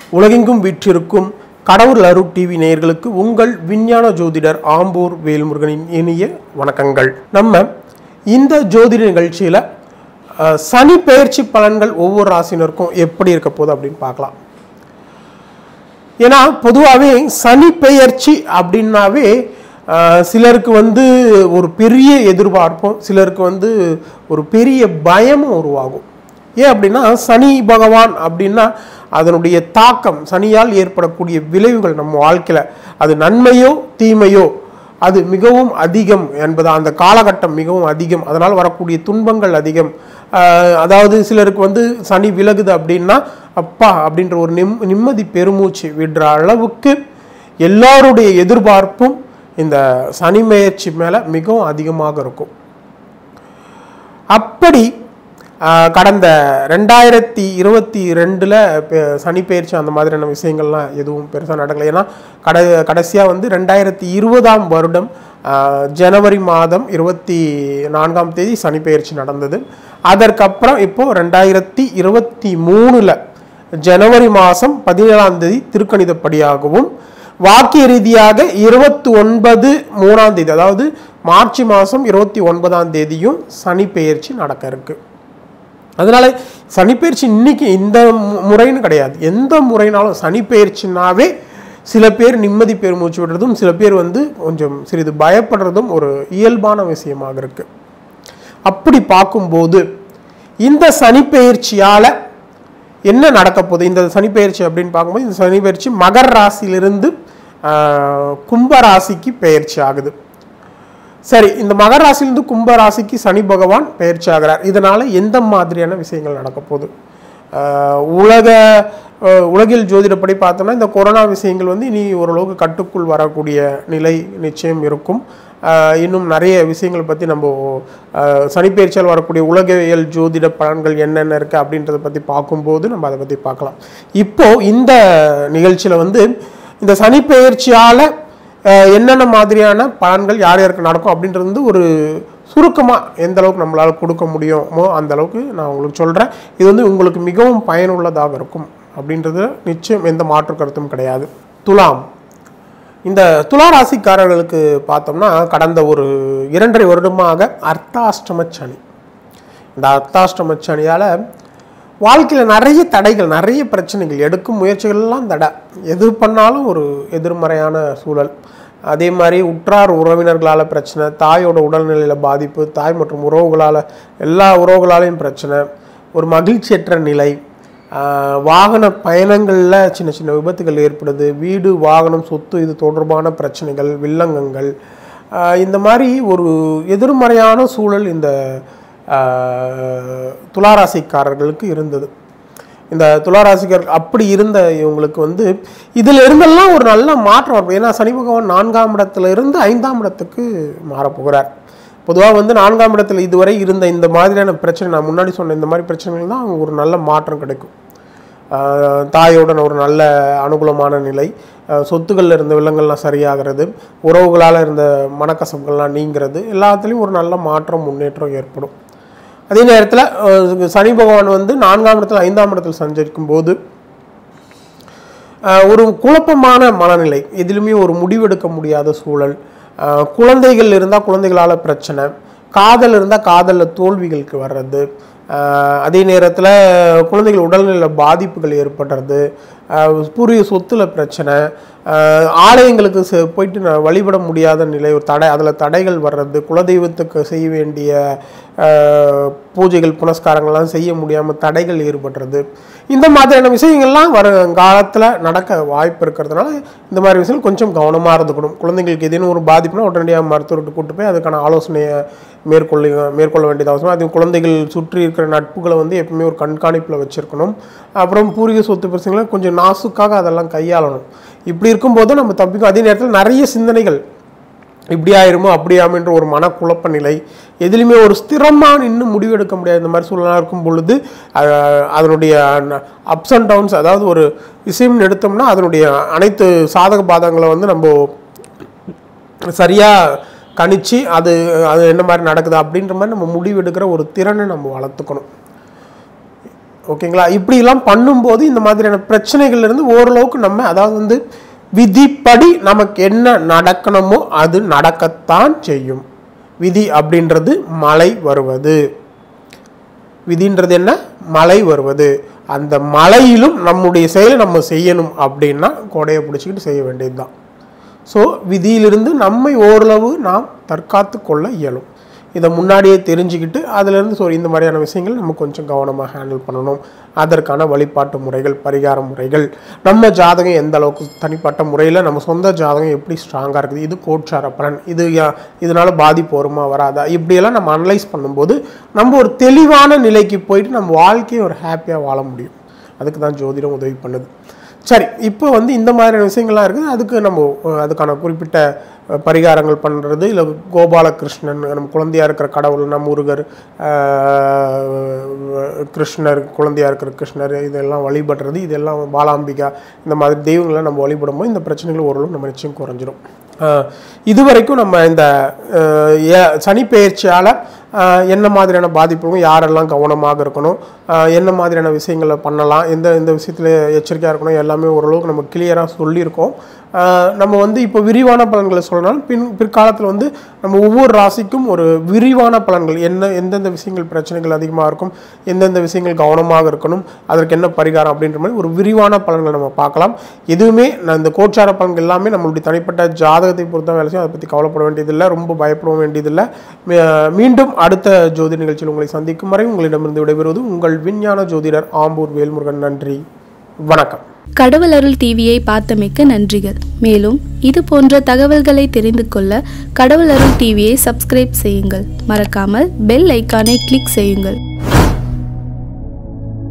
உலகெங்கும் வீற்றிருக்கும் கடவுள் அருட் டிவி நேயர்களுக்கு உங்கள் விஞ்ஞான ஜோதிடர் ஆம்பூர் வேல்முருகனின் இனிய வணக்கங்கள் நம்ம இந்த ஜோதிட நிகழ்ச்சியில் அஹ், சனி பெயர்ச்சி பலன்கள் ஒவ்வொரு ராசினருக்கும் எப்படி இருக்க போகுது அப்படின்னு பார்க்கலாம் ஏன்னா பொதுவாகவே சனி பெயர்ச்சி அப்படின்னாவே ஆஹ், சிலருக்கு வந்து ஒரு பெரிய எதிர்பார்ப்பும் சிலருக்கு வந்து ஒரு பெரிய பயமும் உருவாகும் ஏன் அப்படின்னா சனி பகவான் அப்படின்னா அதனுடைய தாக்கம் சனியால் ஏற்படக்கூடிய விளைவுகள் நம்ம வாழ்க்கையில் அது நன்மையோ தீமையோ அது மிகவும் அதிகம் என்பது அந்த காலகட்டம் மிகவும் அதிகம் அதனால் வரக்கூடிய துன்பங்கள் அதிகம் ஆஹ் அதாவது சிலருக்கு வந்து சனி விலகுது அப்படின்னா அப்பா அப்படின்ற ஒரு நிம் நிம்மதி பெருமூச்சு விடுற அளவுக்கு எல்லாருடைய எதிர்பார்ப்பும் இந்த சனி முயற்சி மேலே மிகவும் அதிகமாக இருக்கும் அப்படி ஆஹ், கடந்த ரெண்டாயிரத்தி இருபத்தி ரெண்டில் சனி பயிற்சி அந்த மாதிரியான விஷயங்கள்லாம் எதுவும் பெருசாக நடக்கலை ஏன்னா கட கடைசியாக வந்து ரெண்டாயிரத்தி இருபதாம் வருடம் ஆஹ், ஜனவரி மாதம் இருபத்தி நான்காம் தேதி சனி பயிற்சி நடந்தது அதற்கப்புறம் இப்போ ரெண்டாயிரத்தி இருபத்தி மூணில் ஜனவரி மாதம் பதினேழாம் தேதி திருக்கணிதப்படியாகவும் வாக்கிய ரீதியாக இருபத்தி ஒன்பது மூணாம் தேதி அதாவது மார்ச் மாதம் இருபத்தி ஒன்பதாம் தேதியும் சனி பெயர்ச்சி நடக்க இருக்கு அதனால சனிப்பெயர்ச்சி இன்னைக்கு இந்த மு- முறைன்னு கிடையாது எந்த முறைனாலும் சனிப்பெயர்ச்சினாவே சில பேர் நிம்மதி பெருமூச்சு விடுறதும் சில பேர் வந்து கொஞ்சம் சிறிது பயப்படுறதும் ஒரு இயல்பான விஷயமாக இருக்கு அப்படி பார்க்கும்போது இந்த சனிப்பெயர்ச்சியால என்ன நடக்க போகுது இந்த சனிப்பெயர்ச்சி அப்படின்னு பார்க்கும்போது இந்த சனிப்பெயர்ச்சி மகர ராசியிலிருந்து ஆஹ், கும்ப ராசிக்கு பெயர்ச்சி ஆகுது சரி இந்த மகர ராசியிலிருந்து கும்ப ராசிக்கு சனி பகவான் பெயர்ச்சி ஆகிறார் இதனால எந்த மாதிரியான விஷயங்கள் நடக்க போகுது ஆஹ் உலக ஆஹ் உலகில் ஜோதிடப்படி பார்த்தோம்னா இந்த கொரோனா விஷயங்கள் வந்து இனி ஓரளவுக்கு கட்டுக்குள் வரக்கூடிய நிலை நிச்சயம் இருக்கும் ஆஹ் இன்னும் நிறைய விஷயங்கள் பற்றி நம்ம ஆஹ் சனிப்பெயர்ச்சியால் வரக்கூடிய உலகியல் ஜோதிட பலன்கள் என்னென்ன இருக்குது அப்படின்றத பற்றி பார்க்கும்போது நம்ம அதை பற்றி பார்க்கலாம் இப்போ இந்த நிகழ்ச்சியில் வந்து இந்த சனிப்பெயர்ச்சியால் அஹ் என்னென்ன மாதிரியான பலன்கள் யார் யாருக்கு நடக்கும் அப்படின்றது வந்து ஒரு சுருக்கமாக எந்த அளவுக்கு நம்மளால் கொடுக்க முடியுமோ அந்த அளவுக்கு நான் உங்களுக்கு சொல்கிறேன் இது வந்து உங்களுக்கு மிகவும் பயனுள்ளதாக இருக்கும் அப்படின்றது நிச்சயம் எந்த மாற்று கருத்தும் கிடையாது துலாம் இந்த துலா ராசிக்காரர்களுக்கு பார்த்தோம்னா கடந்த ஒரு இரண்டரை வருடமாக அர்த்தாஷ்டம சனி இந்த அர்த்தாஷ்டம சனியால் வாழ்க்கையில் நிறைய தடைகள் நிறைய பிரச்சனைகள் எடுக்கும் முயற்சிகள்லாம் தடை எது பண்ணாலும் ஒரு எதிர்மறையான சூழல் அதே மாதிரி உற்றார் உறவினர்களால் பிரச்சனை தாயோட உடல்நிலையில் பாதிப்பு தாய் மற்றும் உறவுகளால் எல்லா உறவுகளாலையும் பிரச்சனை ஒரு மகிழ்ச்சியற்ற நிலை ஆஹ் வாகன பயணங்களில் சின்ன சின்ன விபத்துகள் ஏற்படுது வீடு வாகனம் சொத்து இது தொடர்பான பிரச்சனைகள் வில்லங்கங்கள் ஆஹ் இந்த மாதிரி ஒரு எதிர்மறையான சூழல் இந்த ஆஹ் துளாராசிக்காரர்களுக்கு இருந்தது இந்த துளாராசிக்கார் அப்படி இருந்த இவங்களுக்கு வந்து இதில் இருந்தெல்லாம் ஒரு நல்ல மாற்றம் வரும் ஏன்னா சனி பகவான் நான்காம் இடத்துல இருந்து ஐந்தாம் இடத்துக்கு மாறப்போகிறார் பொதுவாக வந்து நான்காம் இடத்துல இதுவரை இருந்த இந்த மாதிரியான பிரச்சனை நான் முன்னாடி சொன்ன இந்த மாதிரி பிரச்சனைகள் தான் ஒரு நல்ல மாற்றம் கிடைக்கும் ஆஹ் தாயோட ஒரு நல்ல அனுகூலமான நிலை ஆஹ் சொத்துக்கள்ல இருந்த வில்லங்கள்லாம் சரியாகிறது உறவுகளால் இருந்த மனக்கசப்புகள்லாம் நீங்கிறது எல்லாத்துலேயும் ஒரு நல்ல மாற்றம் முன்னேற்றம் ஏற்படும் அதே நேரத்தில் சனி பகவான் வந்து நான்காம் இடத்துல ஐந்தாம் இடத்துல சஞ்சரிக்கும் போது ஆஹ் ஒரு குழப்பமான மனநிலை எதிலுமே ஒரு முடிவெடுக்க முடியாத சூழல் ஆஹ் குழந்தைகள் இருந்தால் குழந்தைகளால் பிரச்சனை காதல் இருந்தால் காதலில் தோல்விகளுக்கு வர்றது ஆஹ் அதே நேரத்தில் குழந்தைகள் உடல்நிலையில் பாதிப்புகள் ஏற்படுறது ஆஹ் பூர்வீக சொத்துல பிரச்சனை ஆஹ் ஆலயங்களுக்கு செ- போயிட்டு நான் வழிபட முடியாத நிலை ஒரு தடை அதில் தடைகள் வர்றது குலதெய்வத்துக்கு செய்ய வேண்டிய ஆஹ் பூஜைகள் புனஸ்காரங்கள்லாம் செய்ய முடியாமல் தடைகள் ஏற்படுறது இந்த மாதிரியான விஷயங்கள்லாம் வர காலத்தில் நடக்க வாய்ப்பு இருக்கிறதுனால இந்த மாதிரி விஷயம் கொஞ்சம் கவனமாக இருந்துக்கணும் குழந்தைங்களுக்கு ஏதேனும் ஒரு பாதிப்புனா உடனடியாக மருத்துவர்கிட்ட கூட்டு போய் அதுக்கான ஆலோசனையை மேற்கொள்ள மேற்கொள்ள வேண்டியது அவசியம் அது குழந்தைகள் சுற்றி இருக்கிற நட்புகளை வந்து எப்பவுமே ஒரு கண்காணிப்பில் வச்சிருக்கணும் அப்புறம் பூர்வீக சொத்து பிரச்சனைகளை கொஞ்சம் நாசுக்காக அதெல்லாம் கையாளணும் இப்படி இருக்கும்போது நம்ம தப்பிக்கும் அதே நேரத்தில் நிறைய சிந்தனைகள் இப்படி ஆயிருமோ அப்படி ஆகுமன்ற ஒரு மனக்குழப்ப நிலை எதுலையுமே ஒரு ஸ்திரமாக நின்று முடிவெடுக்க முடியாது இந்த மாதிரி சூழ்நிலை இருக்கும் பொழுது அஹ், அதனுடைய அப்ஸ் அண்ட் டவுன்ஸ் அதாவது ஒரு விஷயம் எடுத்தோம்னா அதனுடைய அனைத்து சாதக பாதங்களை வந்து நம்ம சரியாக கணிச்சு அது அது என்ன மாதிரி நடக்குது அப்படின்ற மாதிரி நம்ம முடிவெடுக்கிற ஒரு திறனை நம்ம வளர்த்துக்கணும் ஓகேங்களா இப்படிலாம் பண்ணும்போது இந்த மாதிரியான பிரச்சனைகள்ல இருந்து ஓரளவுக்கு நம்ம அதாவது வந்து விதிப்படி நமக்கு என்ன நடக்கணுமோ அது நடக்கத்தான் செய்யும் விதி அப்படின்றது மழை வருவது விதின்றது என்ன மழை வருவது அந்த மழையிலும் நம்முடைய செயலை நம்ம செய்யணும் அப்படின்னா கொடையை பிடிச்சிக்கிட்டு செய்ய வேண்டியதுதான் ஸோ விதியிலிருந்து நம்மை ஓரளவு நாம் தற்காத்து கொள்ள இயலும் இதை முன்னாடியே தெரிஞ்சுக்கிட்டு அதுலேருந்து ஸோ இந்த மாதிரியான விஷயங்கள் நம்ம கொஞ்சம் கவனமாக ஹேண்டில் பண்ணணும் அதற்கான வழிபாட்டு முறைகள் பரிகார முறைகள் நம்ம ஜாதகம் எந்த அளவுக்கு தனிப்பட்ட முறையில் நம்ம சொந்த ஜாதகம் எப்படி ஸ்ட்ராங்காக இருக்குது இது கோட்சார பலன் இது யா- இதனால பாதிப்பு வருமா வராதா இப்படியெல்லாம் நம்ம அனலைஸ் பண்ணும்போது நம்ம ஒரு தெளிவான நிலைக்கு போயிட்டு நம்ம வாழ்க்கையை ஒரு ஹாப்பியாக வாழ முடியும் அதுக்கு தான் ஜோதிடம் உதவி பண்ணுது சரி இப்போ வந்து இந்த மாதிரியான விஷயங்கள்லாம் இருக்குது அதுக்கு நம்ம அஹ், அதுக்கான குறிப்பிட்ட அஹ், பரிகாரங்கள் பண்ணுறது இல்லை கோபாலகிருஷ்ணன் நம்ம குழந்தையா இருக்கிற கடவுள்னா முருகர் அஹ், கிருஷ்ணர் குழந்தையா இருக்கிற கிருஷ்ணர் இதெல்லாம் வழிபடுறது இதெல்லாம் பாலாம்பிகா இந்த மாதிரி தெய்வங்களை நம்ம வழிபடும்போது இந்த பிரச்சனைகள் ஓரளவு நம்ம நிச்சயம் குறைஞ்சிரும் அஹ், இதுவரைக்கும் நம்ம இந்த அஹ், ஏ- சனி பெயர்ச்சியால் என்ன மாதிரியான பாதிப்புகளும் யாரெல்லாம் கவனமாக இருக்கணும் அஹ், என்ன மாதிரியான விஷயங்களை பண்ணலாம் எந்த எந்த விஷயத்தில் எச்சரிக்கையாக இருக்கணும் எல்லாமே ஓரளவுக்கு நம்ம கிளியராக சொல்லியிருக்கோம் அஹ், நம்ம வந்து இப்போ விரிவான பலன்களை சொல்லணும் பின் பிற்காலத்தில் வந்து நம்ம ஒவ்வொரு ராசிக்கும் ஒரு விரிவான பலன்கள் என்ன எந்தெந்த விஷயங்கள் பிரச்சனைகள் அதிகமாக இருக்கும் எந்தெந்த விஷயங்கள் கவனமாக இருக்கணும் அதற்கு என்ன பரிகாரம் அப்படின்ற மாதிரி ஒரு விரிவான பலன்களை நம்ம பார்க்கலாம் எதுவுமே நான் இந்த கோச்சார பலன்கள் எல்லாமே நம்மளுடைய தனிப்பட்ட ஜாதகத்தை பொறுத்த வேலை செய்யும் அதை பற்றி கவலைப்பட வேண்டியதில்லை ரொம்ப பயப்பட வேண்டியதில்லை மீ- மீண்டும் அடுத்த ஜோதி நிகழ்ச்சியில் உங்களை சந்திக்கும் வரை உங்களிடமிருந்து விடைபெறுவது உங்கள் விஞ்ஞான ஜோதிடர் ஆம்பூர் வேல்முருகன் நன்றி வணக்கம் கடவுள் அருள் டிவியை பார்த்தமைக்கு நன்றிகள் மேலும் இது போன்ற தகவல்களை தெரிந்து கொள்ள கடவுள் அருள் டிவியை சப்ஸ்கிரைப் செய்யுங்கள் மறக்காமல் பெல் ஐக்கானை கிளிக் செய்யுங்கள்